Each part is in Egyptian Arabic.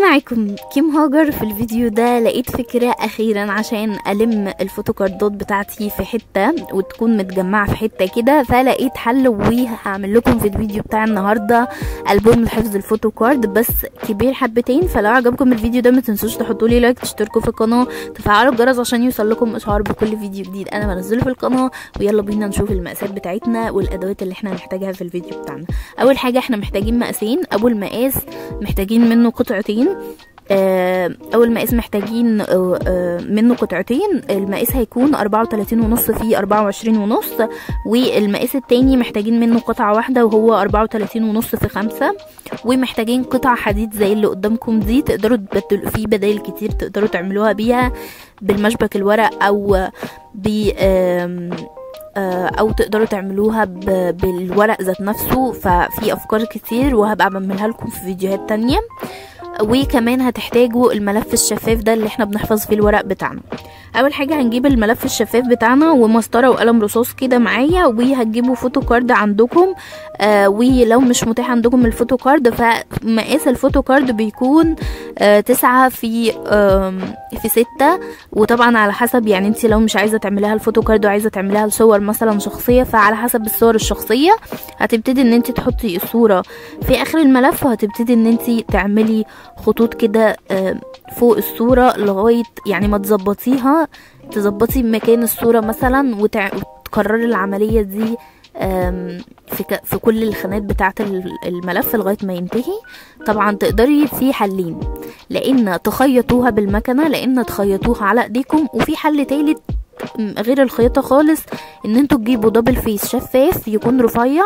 معاكم كيم هاجر في الفيديو ده لقيت فكرة أخيرا عشان ألم الفوتوكاردات بتاعتي في حتة وتكون متجمعة في حتة كده فلقيت حل وهعمل لكم في الفيديو بتاع النهاردة ألبوم لحفظ الفوتوكارد بس كبير حبتين فلو عجبكم الفيديو ده ما تنسوش تحطوا لي لايك تشتركوا في القناة تفعلوا الجرس عشان يوصل لكم إشعار بكل فيديو جديد أنا بنزله في القناة ويلا بينا نشوف المقاسات بتاعتنا والأدوات اللي احنا هنحتاجها في الفيديو بتاعنا أول حاجة احنا محتاجين مقاسين أول مقاس محتاجين منه قطعتين آه، اول مقاس محتاجين آه، آه، منه قطعتين المقاس هيكون أربعة وتلاتين ونص في أربعة وعشرين ونص والمقاس التاني محتاجين منه قطعة واحدة وهو أربعة وتلاتين ونص في خمسة ومحتاجين قطع حديد زي اللي قدامكم دي تقدروا تبدلوا في بدايل كتير تقدروا تعملوها بيها بالمشبك الورق او ب آم، آه، او تقدروا تعملوها ب- بالورق ذات نفسه ففي افكار كتير وهبقى بعملها لكم في فيديوهات تانية وكمان هتحتاجوا الملف الشفاف ده اللي احنا بنحفظ فيه الورق بتاعنا اول حاجه هنجيب الملف الشفاف بتاعنا ومسطره وقلم رصاص كده معايا وهتجيبوا فوتو كارد عندكم آه ولو مش متاح عندكم الفوتو كارد فمقاس الفوتو كارد بيكون آه تسعة في آم، في ستة وطبعا على حسب يعني انت لو مش عايزه تعمليها الفوتو كارد وعايزه تعمليها لصور مثلا شخصيه فعلى حسب الصور الشخصيه هتبتدي ان انت تحطي الصوره في اخر الملف وهتبتدي ان انت تعملي خطوط كده آه، فوق الصوره لغايه يعني ما تظبطيها تظبطي مكان الصوره مثلا وتع- وتكرري العمليه دي آم، في ك- في كل الخانات بتاعه ال- الملف لغايه ما ينتهي طبعا تقدري في حلين لان تخيطوها بالمكنه لان تخيطوها على ايديكم وفي حل تالت م- غير الخياطه خالص ان انتوا تجيبوا دبل فيس شفاف يكون رفيع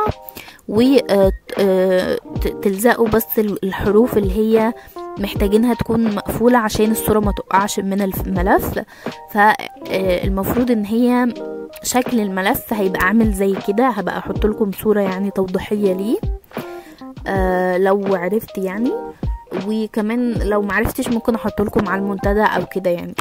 وتلزقوا بس ال- الحروف اللي هي محتاجينها تكون مقفولة عشان الصورة ما تقعش من الملف فالمفروض ان هي شكل الملف هيبقى عامل زي كده هبقى احط لكم صورة يعني توضيحية ليه آه، لو عرفت يعني وكمان لو معرفتش ممكن احط لكم على المنتدى او كده يعني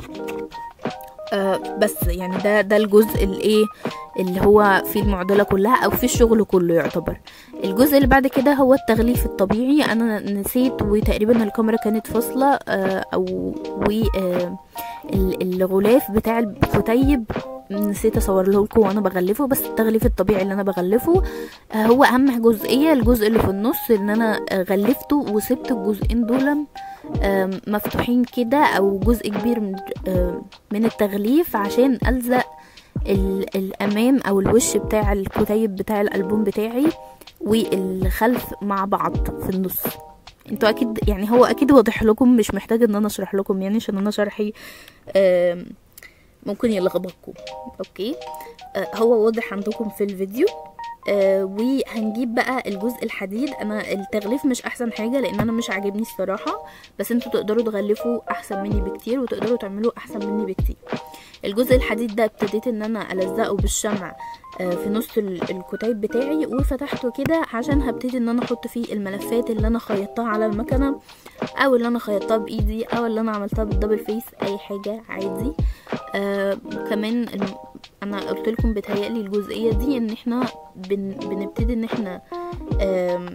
آه، بس يعني ده ده الجزء الايه اللي هو في المعضله كلها او في الشغل كله يعتبر الجزء اللي بعد كده هو التغليف الطبيعي انا نسيت وتقريبا الكاميرا كانت فاصله آه، او و آه، ال- الغلاف بتاع الكتيب نسيت اصور لكم وانا بغلفه بس التغليف الطبيعي اللي انا بغلفه آه، هو اهم جزئيه الجزء اللي في النص ان انا آه، غلفته وسبت الجزئين دول آم، مفتوحين كده او جزء كبير من آم، من التغليف عشان الزق ال- الامام او الوش بتاع الكتيب بتاع الالبوم بتاعي والخلف مع بعض في النص انتوا اكيد يعني هو اكيد واضح لكم مش محتاج ان انا اشرح لكم يعني عشان انا شرحي آم، ممكن يلخبطكم اوكي آه، هو واضح عندكم في الفيديو آه وهنجيب بقى الجزء الحديد انا التغليف مش احسن حاجه لان انا مش عاجبني الصراحه بس انتوا تقدروا تغلفوا احسن مني بكتير وتقدروا تعملوا احسن مني بكتير الجزء الحديد ده ابتديت ان انا الزقه بالشمع آه، في نص ال- الكتيب بتاعي وفتحته كده عشان هبتدي ان انا احط فيه الملفات اللي انا خيطتها على المكنه او اللي انا خيطتها بايدي او اللي انا عملتها بالدبل فيس اي حاجه عادي آه كمان الم- انا قلت لكم بتهيألي الجزئيه دي ان احنا بن بنبتدي ان احنا آم،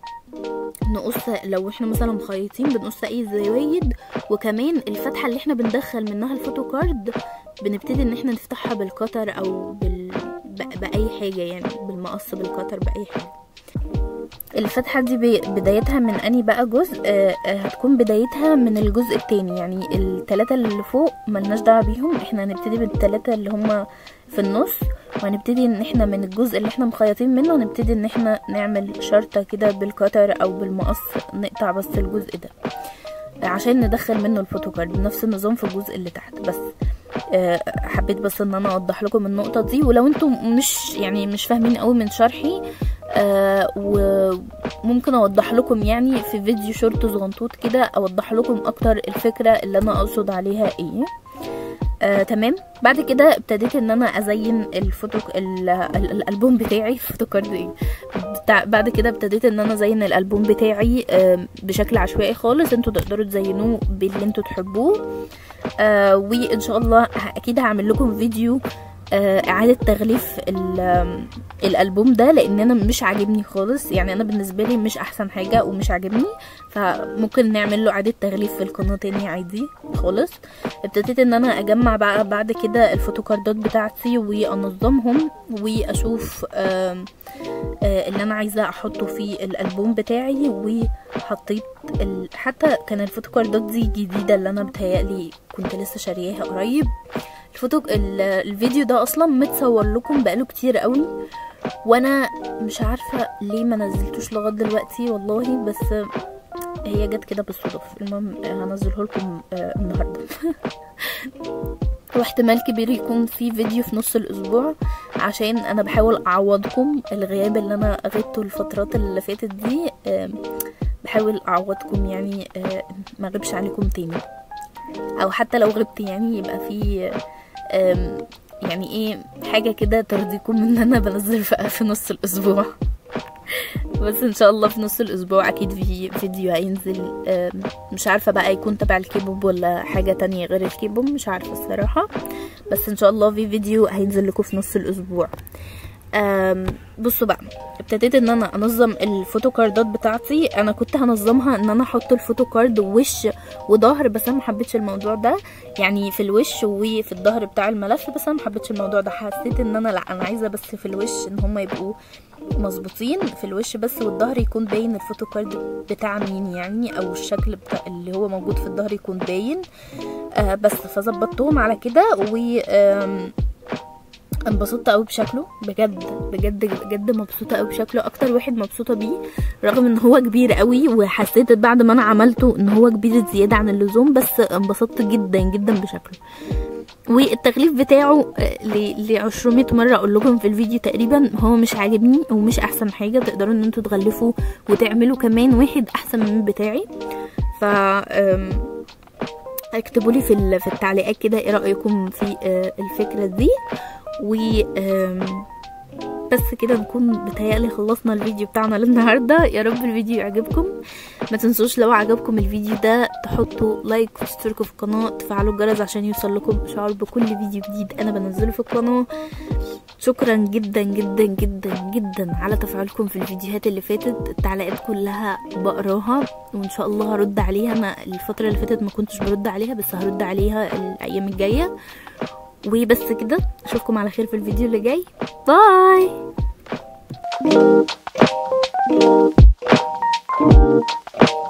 نقص لو احنا مثلا مخيطين بنقص اي زوايد وكمان الفتحه اللي احنا بندخل منها الفوتو كارد بنبتدي ان احنا نفتحها بالقطر او بال... ب- باي حاجه يعني بالمقص بالقطر باي حاجه الفتحة دي بي- بدايتها من أني بقى جزء آه، آه، هتكون بدايتها من الجزء التاني يعني التلاتة اللي فوق ملناش دعوة بيهم احنا هنبتدي بالتلاتة اللي هما في النص وهنبتدي ان احنا من الجزء اللي احنا مخيطين منه نبتدي ان احنا نعمل شرطة كده بالقطر او بالمقص نقطع بس الجزء ده عشان ندخل منه الفوتو كارد نفس النظام في الجزء اللي تحت بس آه، حبيت بس ان انا اوضح لكم النقطه دي ولو انتم مش يعني مش فاهمين قوي من شرحي آه، وممكن اوضح لكم يعني في فيديو شورت صغنطوط كده اوضح لكم اكتر الفكره اللي انا اقصد عليها ايه آه، تمام بعد كده ابتديت ان انا ازين الفوتو ال- ال- الالبوم بتاعي الفوتو كارد ايه بتاع بعد كده ابتديت ان انا ازين الالبوم بتاعي آم، بشكل عشوائي خالص انتوا تقدروا تزينوه باللي انتوا تحبوه آه وان شاء الله ه- اكيد هعمل لكم فيديو آه، اعاده تغليف ال- آم، الالبوم ده لان انا مش عاجبني خالص يعني انا بالنسبه لي مش احسن حاجه ومش عاجبني فممكن نعمل له اعاده تغليف في القناه تاني عادي خالص ابتديت ان انا اجمع بقى بعد كده الفوتوكاردات بتاعتي وانظمهم واشوف آم، آه، اللي انا عايزه احطه في الالبوم بتاعي وحطيت ال... حتى كان الفوتوكاردات دي جديده اللي انا بتهيألي كنت لسه شارياها قريب الفوتو ال... الفيديو ده اصلا متصور لكم بقاله كتير قوي وانا مش عارفه ليه ما نزلتوش لغايه دلوقتي والله بس هي جت كده بالصدف المهم هنزله لكم آه، النهارده واحتمال كبير يكون في فيديو في نص الاسبوع عشان انا بحاول اعوضكم الغياب اللي انا غبته الفترات اللي فاتت دي آم، بحاول اعوضكم يعني آه، ما اغيبش عليكم تاني او حتى لو غبت يعني يبقى في آم، يعني ايه حاجه كده ترضيكم ان انا بنزل في في نص الاسبوع بس ان شاء الله في نص الاسبوع اكيد في فيديو هينزل آم، مش عارفه بقى يكون تبع الكيبوب ولا حاجه تانية غير الكيبوب مش عارفه الصراحه بس ان شاء الله في فيديو هينزل لكم في نص الاسبوع آم، بصوا بقى ابتديت ان انا انظم الفوتوكاردات بتاعتي انا كنت هنظمها ان انا احط الفوتوكارد وش وظهر بس انا محبتش الموضوع ده يعني في الوش وفي الظهر بتاع الملف بس انا محبتش الموضوع ده حسيت ان انا لا انا عايزه بس في الوش ان هما يبقوا مظبوطين في الوش بس والظهر يكون باين الفوتوكارد بتاع مين يعني او الشكل بتاع اللي هو موجود في الظهر يكون باين آه بس فظبطتهم على كده و آم، انبسطت قوي بشكله بجد بجد بجد مبسوطه قوي بشكله اكتر واحد مبسوطه بيه رغم ان هو كبير قوي وحسيت بعد ما انا عملته ان هو كبير زياده عن اللزوم بس انبسطت جدا جدا بشكله والتغليف بتاعه آه، ل ل 200 مره اقول لكم في الفيديو تقريبا هو مش عاجبني ومش احسن حاجه تقدروا ان انتوا تغلفوا وتعملوا كمان واحد احسن من بتاعي ف آم، اكتبوا لي في ال- في التعليقات كده ايه رايكم في آه، الفكره دي و آم، بس كده نكون بتهيألي خلصنا الفيديو بتاعنا للنهاردة يا رب الفيديو يعجبكم ما تنسوش لو عجبكم الفيديو ده تحطوا لايك وتشتركوا في القناة تفعلوا الجرس عشان يوصل لكم اشعار بكل فيديو جديد انا بنزله في القناة شكرا جدا جدا جدا جدا على تفاعلكم في الفيديوهات اللي فاتت التعليقات كلها بقراها وان شاء الله هرد عليها انا الفترة اللي فاتت ما كنتش برد عليها بس هرد عليها الايام الجاية وبس كده اشوفكم على خير في الفيديو اللي جاي باي